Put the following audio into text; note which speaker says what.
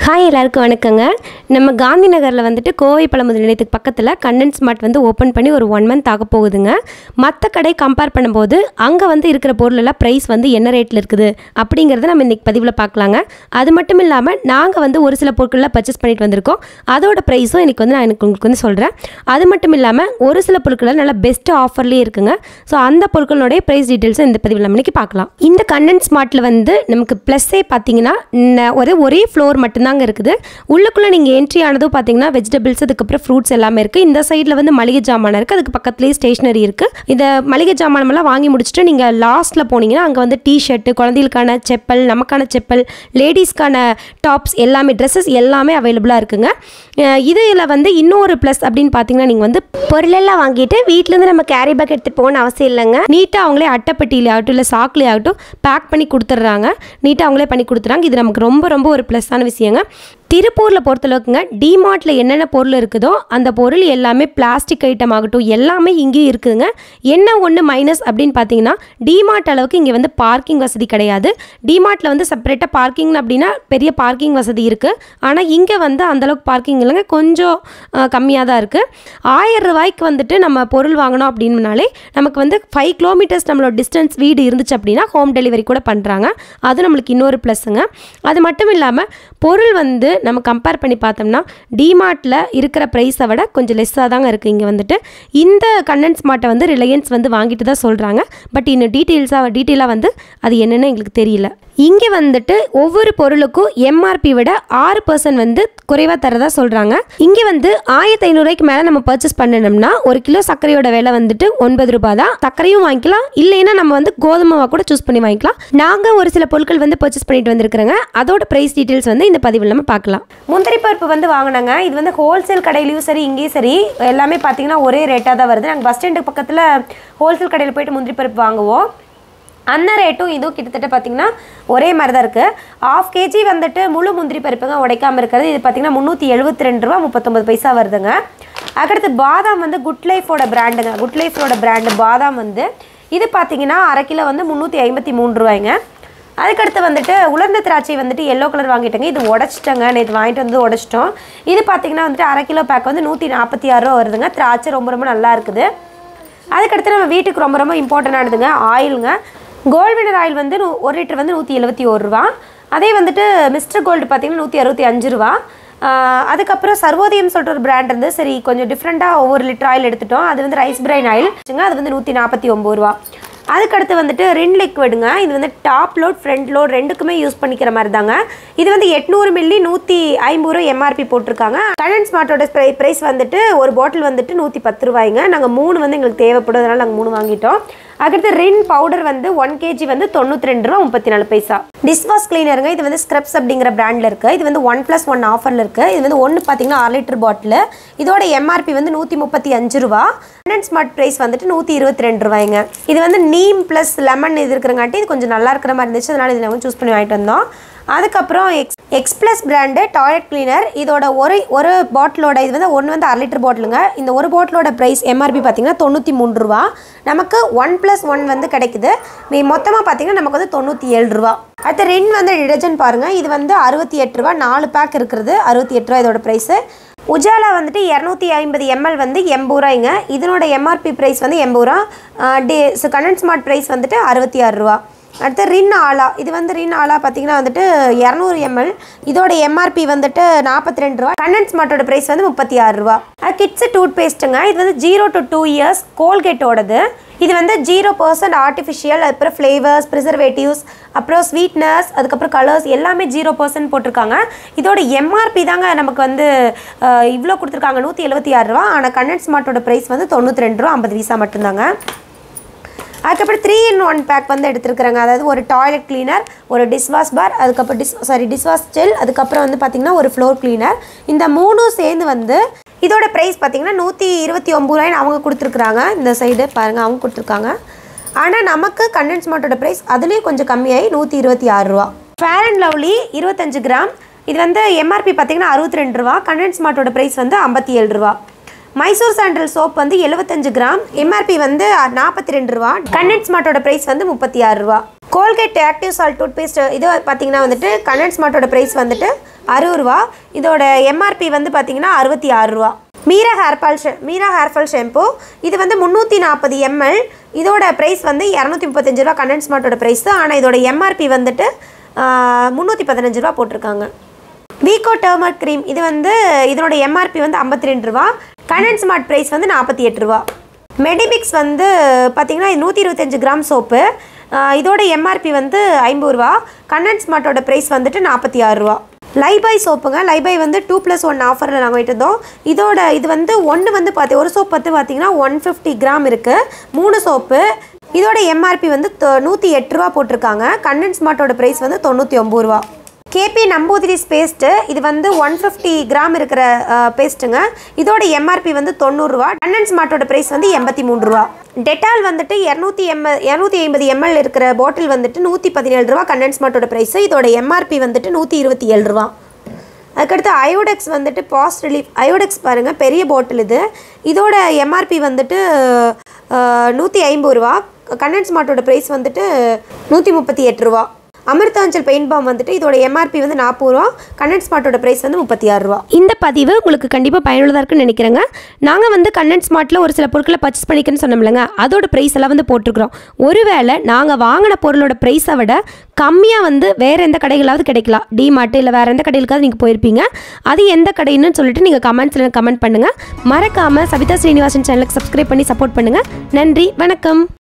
Speaker 1: hi எல்லாருக்கும் வணக்கங்க நம்ம காந்தி நகரில் வந்துட்டு கோவை பழமுதல் நிலையத்துக்கு பக்கத்தில் கண்டென்ஸ் மார்ட் வந்து ஓப்பன் பண்ணி ஒரு ஒன் மந்த் ஆக போகுதுங்க மற்ற கடை கம்பேர் பண்ணும்போது அங்கே வந்து இருக்கிற பொருளெல்லாம் ப்ரைஸ் வந்து என்ன ரேட்டில் இருக்குது அப்படிங்கிறத நம்ம இன்றைக்கி பதிவில் பார்க்கலாங்க அது மட்டும் இல்லாமல் நாங்கள் வந்து ஒரு சில பொருட்கள்லாம் பர்ச்சேஸ் பண்ணிட்டு வந்திருக்கோம் அதோட ப்ரைஸும் இன்றைக்கி வந்து நான் எனக்கு உங்களுக்கு வந்து சொல்கிறேன் அது மட்டும் இல்லாமல் ஒரு சில பொருட்கள் நல்லா பெஸ்ட் ஆஃபர்லேயே இருக்குங்க ஸோ அந்த பொருட்களுடைய ப்ரைஸ் டீட்டெயில்ஸும் இந்த பதிவில் நம்ம இன்னைக்கு பார்க்கலாம் இந்த கண்டென்ஸ் மார்ட்டில் வந்து நமக்கு ப்ளஸ்ஸே பார்த்தீங்கன்னா ந- ஒரு ஒரே ஃப்ளோர் மட்டும்தாங்க இருக்குது உள்ளுக்குள்ளே நீங்கள் என்ட்ரி ஆனதும் பார்த்தீங்கன்னா வெஜிடபிள்ஸ் அதுக்கப்புறம் ஃப்ரூட்ஸ் எல்லாமே இருக்குது இந்த சைடில் வந்து மளிகை ஜாமான் இருக்குது அதுக்கு பக்கத்துலேயே ஸ்டேஷனரி இருக்குது இந்த மளிகை ஜாமானமெல்லாம் வாங்கி முடிச்சுட்டு நீங்கள் லாஸ்ட்டில் போனீங்கன்னா அங்கே வந்து டிஷர்ட்டு குழந்தைகளுக்கான செப்பல் நமக்கான செப்பல் லேடிஸ்க்கான டாப்ஸ் எல்லாமே ட்ரெஸ்ஸஸ் எல்லாமே அவைலபிளாக இருக்குங்க அஹ் இதில் வந்து இன்னொரு ப்ளஸ் அப்படின்னு பார்த்தீங்கன்னா நீங்கள் வந்து பொருளெல்லாம் வாங்கிட்டு வீட்டிலேருந்து நம்ம கேரி பேக் எடுத்துகிட்டு போகணும் அவசியம் இல்லைங்க நீட்டாக அவங்களே அட்டைப்பெட்டியிலே ஆகட்டும் இல்லை சாக்லேயே ஆகட்டும் பேக் பண்ணி கொடுத்துட்றாங்க நீட்டாக அவங்களே பண்ணி கொடுத்துறாங்க இது நமக்கு ரொம்ப ரொம்ப ஒரு ப்ளஸ்ஸான விஷயங்க திருப்பூரில் பொறுத்தளவுக்குங்க டிமார்ட்டில் என்னென்ன பொருள் இருக்குதோ அந்த பொருள் எல்லாமே பிளாஸ்டிக் ஐட்டம் ஆகட்டும் எல்லாமே இங்கேயும் இருக்குதுங்க என்ன ஒன்று மைனஸ் அப்படின்னு பார்த்தீங்கன்னா டிமார்ட் அளவுக்கு இங்கே வந்து பார்க்கிங் வசதி கிடையாது டிமார்ட்டில் வந்து செப்பரேட்டாக பார்க்கிங் அப்படின்னா பெரிய பார்க்கிங் வசதி இருக்குது ஆனால் இங்கே வந்து அந்தளவுக்கு பார்க்கிங் இல்லைங்க கொஞ்சம் கம்மியாக தான் இருக்குது ஆயிரம் ரூபாய்க்கு வந்துட்டு நம்ம பொருள் வாங்கினோம் அப்படின்னாலே நமக்கு வந்து ஃபைவ் கிலோமீட்டர்ஸ் நம்மளோட டிஸ்டன்ஸ் வீடு இருந்துச்சு அப்படின்னா ஹோம் டெலிவரி கூட பண்ணுறாங்க அது நம்மளுக்கு இன்னொரு ப்ளஸ்ஸுங்க அது மட்டும் இல்லாமல் பொருள் வந்து நம்ம கம்பேர் பண்ணி பார்த்தோம்னா டிமார்ட்டில் இருக்கிற ப்ரைஸை விட கொஞ்சம் லெஸ்ஸாக தாங்க இருக்குது இங்கே வந்துட்டு இந்த கண்டென்ஸ் மார்ட்டை வந்து ரிலையன்ஸ் வந்து வாங்கிட்டு தான் சொல்கிறாங்க பட் இன்னும் டீட்டெயில்ஸாக டீட்டெயிலாக வந்து அது என்னென்னு எங்களுக்கு தெரியல இங்கே வந்துட்டு ஒவ்வொரு பொருளுக்கும் எம்ஆர்பி விட ஆறு பர்சன்ட் வந்து குறைவாக தரதா சொல்கிறாங்க இங்கே வந்து ஆயிரத்தி ஐநூறுரூவாய்க்கு மேலே நம்ம பர்ச்சேஸ் பண்ணணும்னா ஒரு கிலோ சர்க்கரையோட விலை வந்துட்டு ஒன்பது ரூபாய் தான் சர்க்கரையும் வாங்கிக்கலாம் இல்லைன்னா நம்ம வந்து கோதுமாவை கூட சூஸ் பண்ணி வாங்கிக்கலாம் நாங்கள் ஒரு சில பொருட்கள் வந்து பர்ச்சேஸ் பண்ணிட்டு வந்திருக்கிறோங்க அதோட ப்ரைஸ் டீட்டெயில்ஸ் வந்து இந்த பதிவில் நம்ம பார்க்கலாம் முந்திரி பருப்பு வந்து வாங்கினாங்க இது வந்து ஹோல்சேல் கடையிலையும் சரி இங்கேயும் சரி எல்லாமே பார்த்தீங்கன்னா ஒரே ரேட்டாக தான் வருது நாங்கள் பஸ் ஸ்டாண்டுக்கு பக்கத்தில் ஹோல்சேல் கடையில் போயிட்டு முந்திரி பருப்பு வாங்குவோம் அந்த ரேட்டும் இதுவும் கிட்டத்தட்ட பார்த்தீங்கன்னா ஒரே மாதிரி தான் இருக்குது ஆஃப் கேஜி வந்துட்டு முழு முந்திரி பருப்புங்க உடைக்காமல் இருக்கிறது இது பார்த்தீங்கன்னா முந்நூற்றி எழுபத்தி ரெண்டு ரூபா முப்பத்தொம்பது பைசா வருதுங்க அதுக்கடுத்து பாதாம் வந்து குட் லைஃபோட பிராண்டுங்க குட் லைஃபோட பிராண்டு பாதாம் வந்து இது பார்த்தீங்கன்னா அரை கிலோ வந்து முந்நூற்றி ஐம்பத்தி மூணு ரூபாய்ங்க அதுக்கடுத்து வந்துட்டு உலர்ந்த திராட்சை வந்துட்டு எல்லோ கலர் வாங்கிட்டேங்க இது உடச்சிட்டேங்க நேற்று வாங்கிட்டு வந்து உடச்சிட்டோம் இது பார்த்தீங்கன்னா வந்துட்டு அரை கிலோ பேக் வந்து நூற்றி நாற்பத்தி ஆறு ரூபா வருதுங்க திராட்சை ரொம்ப ரொம்ப நல்லா இருக்குது அதுக்கடுத்து நம்ம வீட்டுக்கு ரொம்ப ரொம்ப இம்பார்ட்டண்டானதுங்க ஆயிலுங்க கோல்ட் வினர் ஆயில் வந்து நூ- ஒரு லிட்டர் வந்து நூற்றி எழுபத்தி ஒரு ரூபா அதே வந்துட்டு மிஸ்டர் கோல்டு பார்த்தீங்கன்னா நூற்றி அறுபத்தி அஞ்சு ரூபா ஆஹ் அதுக்கப்புறம் சர்வோதயம் சொல்லிட்டு ஒரு பிராண்ட் இருந்து சரி கொஞ்சம் டிஃப்ரெண்ட்டாக ஒவ்வொரு லிட்டர் ஆயில் எடுத்துட்டோம் அது வந்து ரைஸ் பிரைன் ஆயில் அது வந்து நூற்றி நாற்பத்தி ஒம்பது ரூபா அதுக்கடுத்து வந்துட்டு ரின் லிக்விடுங்க இது வந்து டாப் லோட் ஃப்ரண்ட் லோட் ரெண்டுக்குமே யூஸ் பண்ணிக்கிற மாதிரி தாங்க இது வந்து எட்நூறு மில்லி நூற்றி ஐம்பது ரூபா எம்ஆர்பி போட்டிருக்காங்க கடன் ஸ்மார்ட்டோட ப்ரைஸ் வந்துட்டு ஒரு பாட்டில் வந்துட்டு நூற்றி பத்து ரூபாய்ங்க நாங்கள் மூணு வந்து எங்களுக்கு தேவைப்படும் அதனால நாங்கள் மூணு வாங்கிட்டோம் அதுக்கடுத்து ரின் பவுடர் வந்து ஒன் கேஜி வந்து தொண்ணூற்றி ரெண்டு ரூபா முப்பத்தி நாலு பைசா டிஷ்வாஷ் கிளீனருங்க இது வந்து ஸ்க்ரப்ஸ் அப்படிங்கிற பிராண்டில் இருக்குது இது வந்து ஒன் ப்ளஸ் ஒன் ஆஃபரில் இருக்குது இது வந்து ஒன்று பார்த்தீங்கன்னா அரை லிட்டர் பாட்டில் இதோட எம்ஆர்பி வந்து நூற்றி முப்பத்தி அஞ்சு ரூபா கண்டன் ஸ்மார்ட் ப்ரைஸ் வந்துட்டு நூற்றி இருபத்தி ரெண்டு ரூபாய்ங்க இது வந்து நீம் ப்ளஸ் லெமன் இது இருக்கிறங்காட்டி இது கொஞ்சம் நல்லா இருக்கிற மாதிரி இருந்துச்சு அதனால இதை நாங்கள் சூஸ் பண்ணி வாங்கிட்டு வந்தோம் அதுக்கப்புறம் X X plus brand toilet cleaner இதோட ஒரு ஒரு பாட்டிலோட இது வந்து ஒன்று வந்து அரை லிட்டர் பாட்டிலுங்க இந்த ஒரு பாட்டிலோட ப்ரைஸ் எம்ஆர்பி பார்த்தீங்கன்னா தொண்ணூற்றி மூணு ரூபா நமக்கு ஒன் ப்ளஸ் ஒன் வந்து கிடைக்குது மீ மொத்தமாக பார்த்தீங்கன்னா நமக்கு வந்து தொண்ணூற்றி ஏழு ரூபா அடுத்து ரின் வந்து டிடர்ஜென்ட் பாருங்கள் இது வந்து அறுபத்தி எட்டு ரூபா நாலு பேக் இருக்கிறது அறுபத்தி எட்டு ரூபா இதோட ப்ரைஸு உஜாலா வந்துட்டு இரநூத்தி ஐம்பது எம்எல் வந்து எண்பது ரூபாய்ங்க இதனோட எம்ஆர்பி ப்ரைஸ் வந்து எண்பது ரூபா டி கண்டன் ஸ்மார்ட் ப்ரைஸ் வந்துட்டு அறுபத்தி ஆறு ரூபா அடுத்து ரின் ஆலா இது வந்து ரின் ஆலா பார்த்தீங்கன்னா வந்துட்டு இரநூறு எம்எல் இதோட எம்ஆர்பி வந்துட்டு நாற்பத்தி ரெண்டு ரூபா கண்டன் ஸ்மார்ட்டோட ப்ரைஸ் வந்து முப்பத்தி ஆறு ரூபா அது கிட்ஸு டூத் பேஸ்ட்டுங்க இது வந்து ஜீரோ டு டூ இயர்ஸ் கோல்கேட்டோடது இது வந்து ஜீரோ பர்சன்ட் ஆர்டிஃபிஷியல் அப்புறம் ஃப்ளேவர்ஸ் ப்ரிசர்வேட்டிவ்ஸ் அப்புறம் ஸ்வீட்னஸ் அதுக்கப்புறம் கலர்ஸ் எல்லாமே ஜீரோ பர்சன்ட் போட்டிருக்காங்க இதோட எம்ஆர்பி தாங்க நமக்கு வந்து அஹ், இவ்வளோ கொடுத்துருக்காங்க நூற்றி எழுபத்தி ஆறு ரூபா ஆனால் கண்ணன் ஸ்மார்ட்டோட ப்ரைஸ் வந்து தொண்ணூற்றி ரெண்டு ரூபா ஐம்பது பைசா மட்டும்தாங்க அதுக்கப்புறம் த்ரீ இன் ஒன் பேக் வந்து எடுத்துருக்குறாங்க அதாவது ஒரு டாய்லெட் கிளீனர் ஒரு டிஷ்வாஷ் பார் அதுக்கப்புறம் டிஸ் சாரி டிஷ்வாஷ் ஜெல் அதுக்கப்புறம் வந்து பார்த்திங்கன்னா ஒரு ஃப்ளோர் கிளீனர் இந்த மூணும் சேர்ந்து வந்து இதோட ப்ரைஸ் பார்த்தீங்கன்னா நூற்றி இருபத்தி ஒம்பது ரூபாய்னு அவங்க கொடுத்துருக்குறாங்க இந்த சைடு பாருங்கள் அவங்க கொடுத்துருக்காங்க ஆனால் நமக்கு கண்டென்ஸ் மாட்டோட ப்ரைஸ் அதுலேயும் கொஞ்சம் கம்மியாகி நூற்றி இருபத்தி ஆறு ரூபா ஃபேர் அண்ட் லவ்லி இருபத்தஞ்சு கிராம் இது வந்து எம்ஆர்பி பார்த்தீங்கன்னா அறுபத்தி ரெண்டு ரூபா கண்டென்ஸ் மாட்டோட ப்ரைஸ் வந்து ஐம்பத்தி ஏழு ரூபா மைசூர் சாண்டல் சோப் வந்து எழுபத்தஞ்சு கிராம் எம்ஆர்பி வந்து நாற்பத்தி ரெண்டு ரூபா கண்டென்ஸ் மாட்டோட ப்ரைஸ் வந்து முப்பத்தி ஆறு ரூபா
Speaker 2: Colgate active salt toothpaste இது பார்த்தீங்கன்னா வந்துட்டு கண்டன்ஸ் மார்ட்டோட ப்ரைஸ் வந்துட்டு அறுபது ரூபா இதோட எம்ஆர்பி வந்து பார்த்தீங்கன்னா அறுபத்தி ஆறு ரூபா மீரா ஹேர்பால் ஷே மீரா ஹேர்ஃபால் ஷாம்பு இது வந்து முந்நூற்றி நாற்பது எம்எல் இதோட ப்ரைஸ் வந்து இரநூத்தி முப்பத்தஞ்சு ரூபா கண்டன்ஸ் மார்ட்டோட ப்ரைஸ் ஆனால் இதோட எம்ஆர்பி வந்துட்டு முந்நூற்றி பதினஞ்சு ரூபா போட்டிருக்காங்க வீகோ டர்மர் க்ரீம் இது வந்து இதனோட எம்ஆர்பி வந்து ஐம்பத்தி ரெண்டு ரூபா கண்டன்ஸ் மார்ட் ப்ரைஸ் வந்து நாற்பத்தி எட்டு ரூபா மெடிபிக்ஸ் வந்து பார்த்தீங்கன்னா நூற்றி இருபத்தஞ்சு கிராம் சோப்பு இதோட எம்ஆர்பி வந்து ஐம்பது ரூபா கண்டன்ஸ் மார்ட்டோட ப்ரைஸ் வந்துட்டு நாற்பத்தி ஆறு ரூபா லைபாய் சோப்புங்க லைபாய் வந்து டூ ப்ளஸ் ஒன் ஆஃபரில் நாங்கள் வாங்கிட்டு இருந்தோம் இதோட இது வந்து ஒன்று வந்து பார்த்தி ஒரு சோப் வந்து பார்த்தீங்கன்னா ஒன் ஃபிஃப்டி கிராம் இருக்குது மூணு சோப்பு இதோட எம்ஆர்பி வந்து நூற்றி எட்டு ரூபா போட்டிருக்காங்க கண்டன்ஸ் மார்ட்டோட ப்ரைஸ் வந்து தொண்ணூற்றி ஒம்பது ரூபா கேபி நம்பூதிரிஸ் பேஸ்ட்டு இது வந்து ஒன் ஃபிஃப்டி கிராம் இருக்கிற பேஸ்ட்டுங்க இதோட எம்ஆர்பி வந்து தொண்ணூறுரூவா கண்டன்ஸ் மார்ட்டோட ப்ரைஸ் வந்து எண்பத்தி மூணு ரூபா டெட்டால் வந்துட்டு இரநூத்தி எம்எல் இரநூத்தி ஐம்பது எம்எல் இருக்கிற பாட்டில் வந்துட்டு நூற்றி பதினேழு ரூபா கண்டன்ஸ் மார்ட்டோட ப்ரைஸு இதோட எம்ஆர்பி வந்துட்டு நூற்றி இருபத்தி ஏழு ரூபா அதுக்கடுத்து அயோடெக்ஸ் வந்துட்டு பாஸ் ரிலீஃப் அயோடெக்ஸ் பாருங்கள் பெரிய பாட்டில் இது இதோட எம்ஆர்பி வந்துட்டு நூற்றி ஐம்பது ரூபா கண்டன்ஸ் மார்ட்டோட ப்ரைஸ் வந்துட்டு நூற்றி முப்பத்தி எட்டு ரூபா அமிர்தாஞ்சல் பெயிண்ட் பாம் வந்துட்டு இதோட எம்ஆர்பி வந்து நாற்பது ரூபா கண்டன்ஸ் மார்ட்டோட ப்ரைஸ் வந்து முப்பத்தி ஆறு ரூபா
Speaker 1: இந்த பதிவு உங்களுக்கு கண்டிப்பாக பயனுள்ளதாக இருக்குன்னு நினைக்கிறேங்க நாங்கள் வந்து கண்ணன் ஸ்மார்ட்டில் ஒரு சில பொருட்களை பர்ச்சேஸ் பண்ணிக்கன்னு சொன்னோம்லங்க அதோட ப்ரைஸ் எல்லாம் வந்து போட்டிருக்கிறோம் ஒருவேளை நாங்கள் வாங்கின பொருளோட ப்ரைஸை விட கம்மியாக வந்து வேறு எந்த கடைகளாவது கிடைக்கலாம் டிமார்ட் இல்லை வேறு எந்த கடைகளுக்காவது நீங்கள் போயிருப்பீங்க அது எந்த கடைன்னு சொல்லிட்டு நீங்கள் கமெண்ட்ஸில் கமெண்ட் பண்ணுங்கள் மறக்காமல் சவிதா ஸ்ரீனிவாசன் சேனலுக்கு சப்ஸ்கிரைப் பண்ணி சப்போர்ட் பண்ணுங்கள் நன்றி வணக்கம்